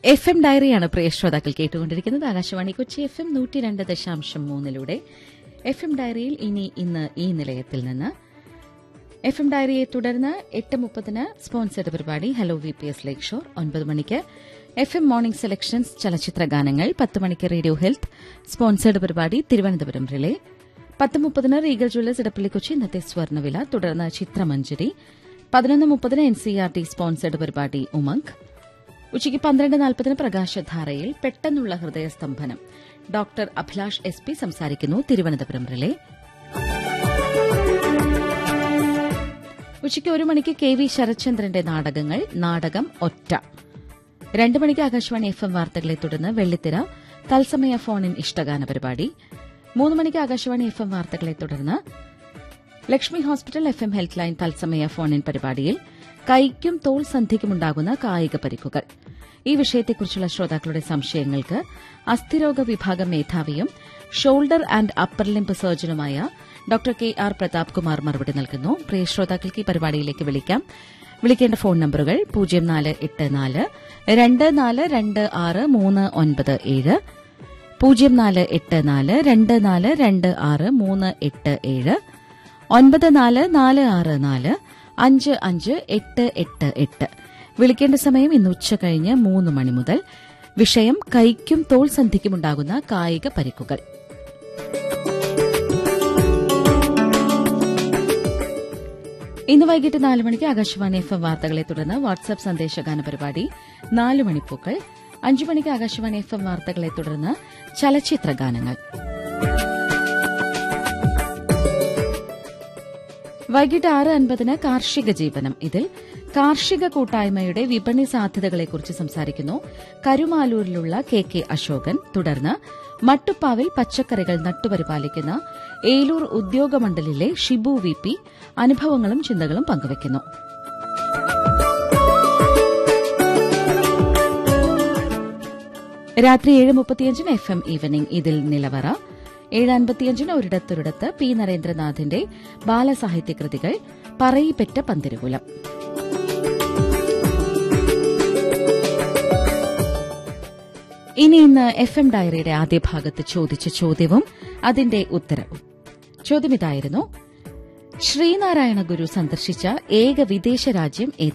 F M ഡയറിയാണ് പ്രിയ ശ്രോതാക്കൾ കേട്ടുകൊണ്ടിരിക്കുന്നത് Akashvani Kochi F M നൂറ്റി രണ്ട് ദശാംശം മൂന്നിലൂടെ എഫ് എം ഡയറിയിൽ ഇനി ഇന്ന് ഈ നിലയത്തിൽ നിന്ന് എഫ് എം ഡയറിയെ തുടർന്ന് എട്ട് മുപ്പതിന് സ്പോൺസർഡ് പരിപാടി hello V P S lake shore ഒൻപത് മണിക്ക് എഫ് എം മോർണിംഗ് സെലക്ഷൻസ് ചലച്ചിത്ര ഗാനങ്ങൾ പത്ത് മണിക്ക് റേഡിയോ ഹെൽത്ത് സ്പോൺസർഡ് പരിപാടി തിരുവനന്തപുരം റിലേ പത്ത് മുപ്പതിന് റീഗൽ ജ്വല്ലേഴ്സ് ഇടപ്പള്ളി കൊച്ചി ഇന്നത്തെ സ്വർണ്ണവില തുടർന്ന് ചിത്രമഞ്ജരി പതിനൊന്ന് മുപ്പതിന് N C R T sponsored പരിപാടി ഉമംഗ് ഉച്ചയ്ക്ക് പന്ത്രണ്ട് നാൽപ്പതിന് പ്രകാശധാരയിൽ പെട്ടെന്നുള്ള ഹൃദയസ്തംഭനം ഡോക്ടർ അഭിലാഷ് എസ് പി സംസാരിക്കുന്നു തിരുവനന്തപുരം റിലേ ഉച്ചയ്ക്ക് ഒരു മണിക്ക് കെ വി ശരത്ചന്ദ്രന്റെ നാടകങ്ങൾ നാടകം ഒറ്റ രണ്ട് മണിക്ക് ആകാശവാണി എഫ് എം വാർത്തകളെ തുടർന്ന് വെള്ളിത്തിര തത്സമയ ഫോണിൻ ഇഷ്ടഗാന പരിപാടി മൂന്ന് മണിക്ക് ആകാശവാണി എഫ് എം വാർത്തകളെ തുടർന്ന് Lakshmi hospital F M health line തത്സമയ ഫോണിൻ പരിപാടിയിൽ കൈക്കും തോൾ സന്ധിക്കുമുണ്ടാകുന്ന കായിക പരിക്കുകൾ ഈ വിഷയത്തെക്കുറിച്ചുള്ള ശ്രോതാക്കളുടെ സംശയങ്ങൾക്ക് അസ്ഥിരോഗ വിഭാഗം മേധാവിയും ഷോൾഡർ ആൻഡ് അപ്പർ ലിംബ് സർജനുമായ doctor K R Prathap Kumar മറുപടി നൽകുന്നു പ്രിയ ശ്രോതാക്കൾക്ക് ഈ പരിപാടിയിലേക്ക് വിളിക്കാം വിളിക്കേണ്ട ഫോൺ നമ്പറുകൾ പൂജ്യം നാല് എട്ട് നാല് രണ്ട് നാല് രണ്ട് ആറ് മൂന്ന് ഒൻപത് ഏഴ് പൂജ്യം നാല് എട്ട് നാല് രണ്ട് നാല് രണ്ട് ആറ് മൂന്ന് എട്ട് ഏഴ് ഒൻപത് നാല് നാല് ആറ് നാല് അഞ്ച് അഞ്ച് എട്ട് എട്ട് എട്ട് വിളിക്കേണ്ട സമയം ഇന്ന് ഉച്ച കഴിഞ്ഞ് മൂന്ന് മണി മുതൽ വിഷയം കൈക്കും തോൾ സന്ധിക്കുമുണ്ടാകുന്ന കായിക പരിക്കുകൾ ഇന്ന് വൈകിട്ട് നാല് മണിക്ക് ആകാശവാണി എഫ് എം വാർത്തകളെ തുടർന്ന് വാട്സ്ആപ്പ് സന്ദേശഗാന പരിപാടി നാല് മണിപ്പൂക്കൾ അഞ്ചു മണിക്ക് ആകാശവാണി എഫ് എം വാർത്തകളെ തുടർന്ന് ചലച്ചിത്ര ഗാനങ്ങൾ വൈകിട്ട് ആറ് അൻപതിന് കാർഷിക ജീവനം ഇതിൽ കാർഷിക കൂട്ടായ്മയുടെ വിപണി സാധ്യതകളെക്കുറിച്ച് സംസാരിക്കുന്നു കരുമാലൂരിലുള്ള കെ കെ അശോകൻ തുടർന്ന് മട്ടുപ്പാവിൽ പച്ചക്കറികൾ നട്ടുപരിപാലിക്കുന്ന ഏലൂർ ഉദ്യോഗമണ്ഡലിലെ ഷിബു വി പി അനുഭവങ്ങളും ചിന്തകളും പങ്കുവയ്ക്കുന്നു രാത്രി ഏഴ് മുപ്പത്തിയഞ്ചിന് എഫ് എം ഈവനിംഗ് ഇതിൽ നിലവറ ഏഴ് അൻപത്തിയഞ്ചിന് ഒരിടത്തൊരിടത്ത് പി നരേന്ദ്രനാഥിന്റെ ബാലസാഹിത്യ കൃതികൾ പറയിപ്പെറ്റ പന്തിരുകുലം ഇനി ഇന്ന് എഫ് എം ഡയറിയുടെ ആദ്യ ഭാഗത്ത് ചോദിച്ച ചോദ്യവും അതിന്റെ ഉത്തരവും ചോദ്യം ഇതായിരുന്നു ശ്രീനാരായണ ഗുരു സന്ദർശിച്ച ഏക വിദേശ രാജ്യം ഏത്